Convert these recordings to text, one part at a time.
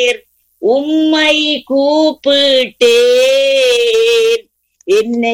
உம்மை கூப்பிட்டேன் என்னை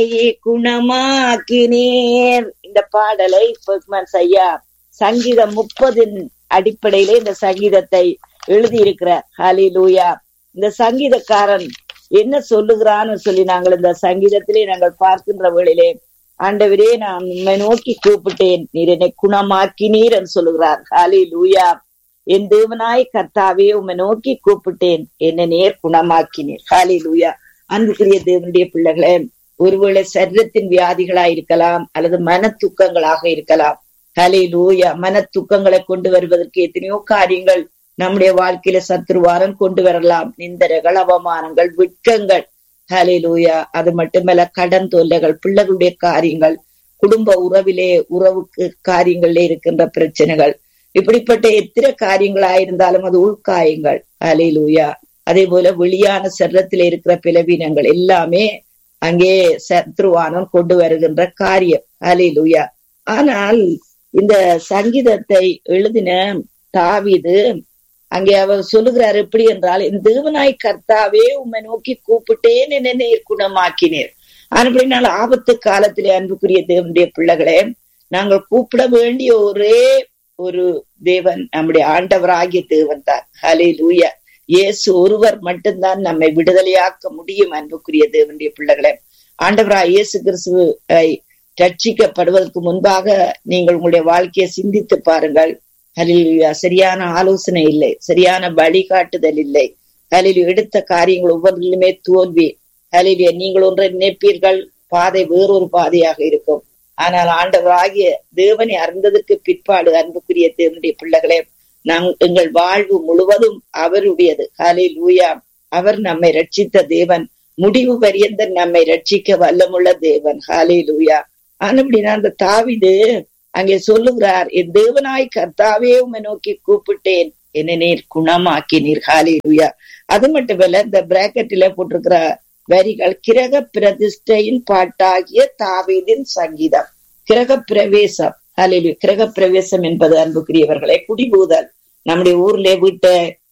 குணமாக்கினீர் இந்த பாடலை பெக்மன்ஸ் ஐயா சங்கீதம் முப்பதின் அடிப்படையிலே இந்த சங்கீதத்தை எழுதியிருக்கிறார் ஹாலி லூயா இந்த சங்கீதக்காரன் என்ன சொல்லுகிறான்னு சொல்லி நாங்கள் இந்த சங்கீதத்திலே நாங்கள் பார்க்கின்ற வேளையிலே ஆண்டவரே நான் உண்மை நோக்கி கூப்பிட்டேன் நீர் என்னை குணமாக்கினீர் என்று சொல்லுகிறார் ஹாலி லூயா என் தேவனாய் கர்த்தாவே உம்மை நோக்கி கூப்பிட்டேன் என்னை நேர் குணமாக்கினீர் ஹாலி லூயா அன்புக்குரிய தேவனுடைய பிள்ளைகளே ஒருவேளை சரீரத்தின் வியாதிகளா இருக்கலாம் அல்லது மன துக்கங்களாக இருக்கலாம் ஹலே லூயா மன துக்கங்களை கொண்டு வருவதற்கு எத்தனையோ காரியங்கள் நம்முடைய வாழ்க்கையில சத்ருவாரம் கொண்டு வரலாம் நிந்தரைகள் அவமானங்கள் விட்கங்கள் ஹலே லூயா அது மட்டுமல்ல கடன் தொல்லைகள் பிள்ளைகளுடைய காரியங்கள் குடும்ப உறவிலே உறவுக்கு காரியங்கள்ல இருக்கின்ற பிரச்சனைகள் இப்படிப்பட்ட எத்தனை காரியங்களாயிருந்தாலும் அது உள்காயங்கள் ஹலே லூயா அதே போல வெளியான சரீரத்தில் இருக்கிற பிளவீனங்கள் எல்லாமே அங்கே சத்ருவானம் கொண்டு வருகின்ற காரியம் ஹலே லூயா ஆனால் இந்த சங்கீதத்தை எழுதின தாவிது அங்கே அவர் சொல்லுகிறார் எப்படி என்றால் என் தேவனாய் கர்த்தாவே உம்மை நோக்கி கூப்பிட்டேன் என்னை குணமாக்கினீர் அப்படினால் ஆபத்து காலத்திலே அன்புக்குரிய தேவனுடைய பிள்ளைகளே நாங்கள் கூப்பிட வேண்டிய ஒரே ஒரு தேவன் நம்முடைய ஆண்டவராகிய தேவன் தான் ஹலே லூயா இயேசு ஒருவர் மட்டும்தான் நம்மை விடுதலையாக்க முடியும் அன்புக்குரிய தேவனுடைய பிள்ளைகளே ஆண்டவராய் இயேசு கிறிஸ்துவை ரட்சிக்கப்படுவதற்கு முன்பாக நீங்கள் உங்களுடைய வாழ்க்கையை சிந்தித்து பாருங்கள் அதில் சரியான ஆலோசனை இல்லை சரியான வழிகாட்டுதல் இல்லை அதில் எடுத்த காரியங்கள் ஒவ்வொன்றிலுமே தோல்வி அதில் நீங்கள் ஒன்றை நினைப்பீர்கள் பாதை வேறொரு பாதையாக இருக்கும் ஆனால் ஆண்டவராகிய தேவனை அறிந்ததற்கு பிற்பாடு அன்புக்குரிய தேவனுடைய பிள்ளைகளே நம் எங்கள் வாழ்வு முழுவதும் அவருடையது ஹலே லூயா அவர் நம்மை ரட்சித்த தேவன் முடிவு பரியந்த நம்மை ரட்சிக்க வல்லமுள்ள தேவன் ஹாலே லூயா ஆனப்படினா அந்த தாவிது அங்கே சொல்லுகிறார் என் தேவனாய் கர்த்தாவே உமை நோக்கி கூப்பிட்டேன் என்ன நீர் குணமாக்கி நீர் ஹாலே லூயா அது மட்டுமல்ல இந்த பிராக்கெட்டில போட்டிருக்கிற வரிகள் கிரக பிரதிஷ்டையின் பாட்டாகிய தாவீதின் சங்கீதம் கிரக பிரவேசம் ஹலிலு கிரக பிரவேசம் என்பது அன்புக்குரியவர்களை குடிபூதல் நம்முடைய ஊர்ல வீட்டை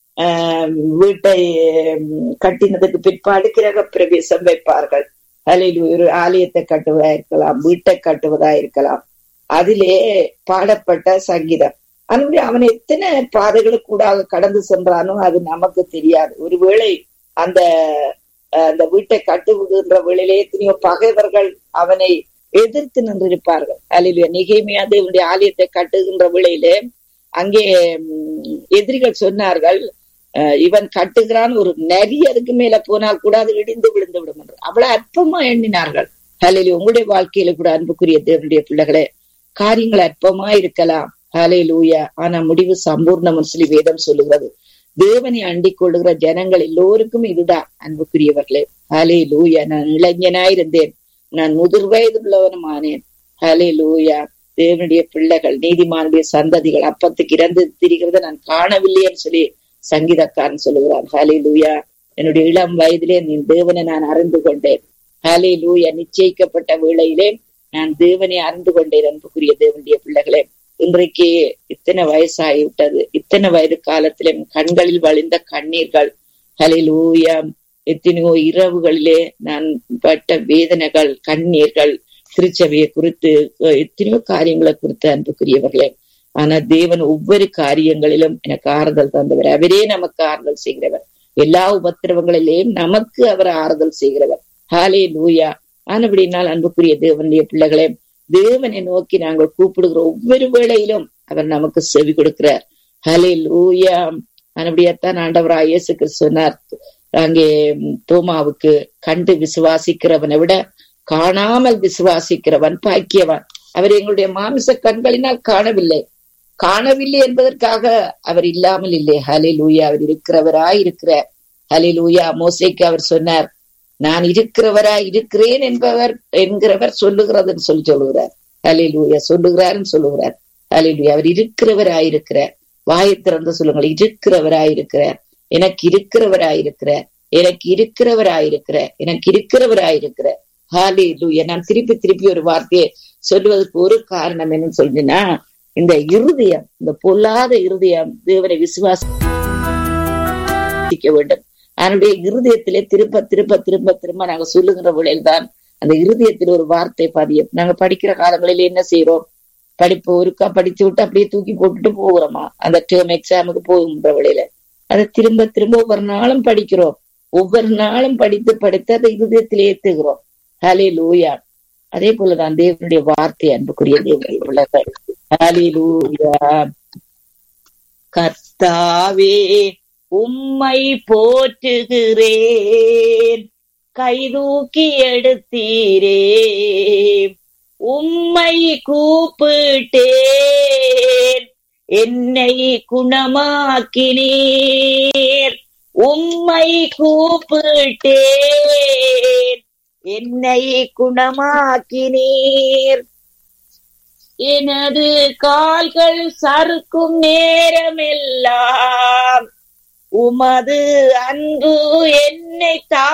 ஆஹ் வீட்டை கட்டினதுக்கு பிற்பாடு கிரக பிரவேசம் வைப்பார்கள் அதில் ஒரு ஆலயத்தை கட்டுவதா இருக்கலாம் வீட்டை கட்டுவதா இருக்கலாம் அதிலே பாடப்பட்ட சங்கீதம் அதனுடைய அவன் எத்தனை பாதைகளுக்கு கூட கடந்து சென்றானோ அது நமக்கு தெரியாது ஒருவேளை அந்த அந்த வீட்டை கட்டுகின்ற வேளையிலே எத்தனையோ பகைவர்கள் அவனை எதிர்த்து நின்றிருப்பார்கள் அலிலுயா நிகைமையாது இவனுடைய ஆலயத்தை கட்டுகின்ற வேளையிலே அங்கே எதிரிகள் சொன்னார்கள் இவன் கட்டுகிறான் ஒரு நரி அதுக்கு மேல போனால் கூட அது இடிந்து விழுந்து விடும் என்று அவ்வளவு அற்பமா எண்ணினார்கள் ஹலையில உங்களுடைய வாழ்க்கையில கூட அன்புக்குரிய தேவனுடைய பிள்ளைகளே காரியங்கள் அற்பமா இருக்கலாம் ஹலே லூயா ஆனா முடிவு சம்பூர்ணம் சொல்லி வேதம் சொல்லுகிறது தேவனை அண்டிக் கொள்ளுகிற ஜனங்கள் எல்லோருக்கும் இதுதான் அன்புக்குரியவர்களே ஹலே லூயா நான் இளைஞனாயிருந்தேன் நான் முதிர் வயதுள்ளவனும் ஆனேன் ஹலே லூயா தேவனுடைய பிள்ளைகள் நீதிமானுடைய சந்ததிகள் அப்பத்துக்கு இறந்து திரிகிறத நான் காணவில்லைன்னு சொல்லி சங்கீதக்காரன் சொல்லுகிறான் ஹாலே லூயா என்னுடைய இளம் வயதிலே நீ தேவனை நான் அறிந்து கொண்டேன் ஹாலே லூயா நிச்சயிக்கப்பட்ட வேளையிலே நான் தேவனை அறிந்து கொண்டேன் அன்புக்குரிய தேவனுடைய பிள்ளைகளே இன்றைக்கு இத்தனை வயசாகிவிட்டது இத்தனை வயது காலத்திலே கண்களில் வழிந்த கண்ணீர்கள் ஹலே லூயா எத்தனையோ இரவுகளிலே நான் பட்ட வேதனைகள் கண்ணீர்கள் திருச்சபையை குறித்து எத்தனையோ காரியங்களை குறித்து அன்புக்குரியவர்களே ஆனா தேவன் ஒவ்வொரு காரியங்களிலும் எனக்கு ஆறுதல் தந்தவர் அவரே நமக்கு ஆறுதல் செய்கிறவர் எல்லா உபத்திரவங்களிலேயும் நமக்கு அவர் ஆறுதல் செய்கிறவர் ஹாலே லூயா ஆனபடினால் அன்புக்குரிய தேவனுடைய பிள்ளைகளே தேவனை நோக்கி நாங்கள் கூப்பிடுகிற ஒவ்வொரு வேளையிலும் அவர் நமக்கு செவி கொடுக்கிறார் ஹலே லூயா ஆனபடியாத்தான் ஆண்டவராய் இயேசுக்கு சொன்னார் அங்கே தோமாவுக்கு கண்டு விசுவாசிக்கிறவனை விட காணாமல் விசுவாசிக்கிறவன் பாக்கியவன் அவர் எங்களுடைய மாமிச கண்களினால் காணவில்லை காணவில்லை என்பதற்காக அவர் இல்லாமல் இல்லை ஹலே லூயா அவர் இருக்கிறவராய் இருக்கிறார் ஹலே லூயா மோசைக்கு அவர் சொன்னார் நான் இருக்கிறவராய் இருக்கிறேன் என்பவர் என்கிறவர் சொல்லுகிறதுன்னு சொல்லி சொல்லுகிறார் ஹலே லூயா சொல்லுகிறாருன்னு சொல்லுகிறார் ஹலே லூயா அவர் இருக்கிறவராய் இருக்கிறார் வாயை திறந்து சொல்லுங்கள் இருக்கிறவராய் இருக்கிறார் எனக்கு இருக்கிறவராய் இருக்கிறார் எனக்கு இருக்கிறவராய் இருக்கிறார் எனக்கு இருக்கிறவராய் இருக்கிறார் ஹாலே லூயா நான் திருப்பி திருப்பி ஒரு வார்த்தையை சொல்லுவதற்கு ஒரு காரணம் என்னன்னு சொல்றீங்கன்னா இந்த இருதயம் இந்த பொல்லாத இருதயம் தேவனை விசுவாச சிக்க வேண்டும் அவனுடைய இருதயத்திலே திரும்ப திரும்ப திரும்ப திரும்ப நாங்க சொல்லுகிற வேளையில் தான் அந்த இருதயத்தில் ஒரு வார்த்தை பதியும் நாங்க படிக்கிற காலங்களில் என்ன செய்யறோம் படிப்பு ஒருக்கா படிச்சு விட்டு அப்படியே தூக்கி போட்டுட்டு போகிறோமா அந்த டேர்ம் எக்ஸாமுக்கு போகின்ற வேளையில அதை திரும்ப திரும்ப ஒவ்வொரு நாளும் படிக்கிறோம் ஒவ்வொரு நாளும் படித்து படித்து அதை இருதயத்தில் ஏத்துகிறோம் ஹலே லூயா அதே போலதான் தேவனுடைய வார்த்தை அன்புக்குரிய தேவனுடைய பிள்ளைகள் ஹலே லூயா கர்த்தாவே உம்மை போற்றுகிறேன் கைதூக்கி எடுத்தீரே உம்மை கூப்பிட்டேன் என்னை குணமாக்கினீர் உம்மை கூப்பிட்டேன் என்னை குணமாக்கினீர் எனது கால்கள் சறுக்கும் நேரமெல்லாம் உமது அன்பு என்னை தா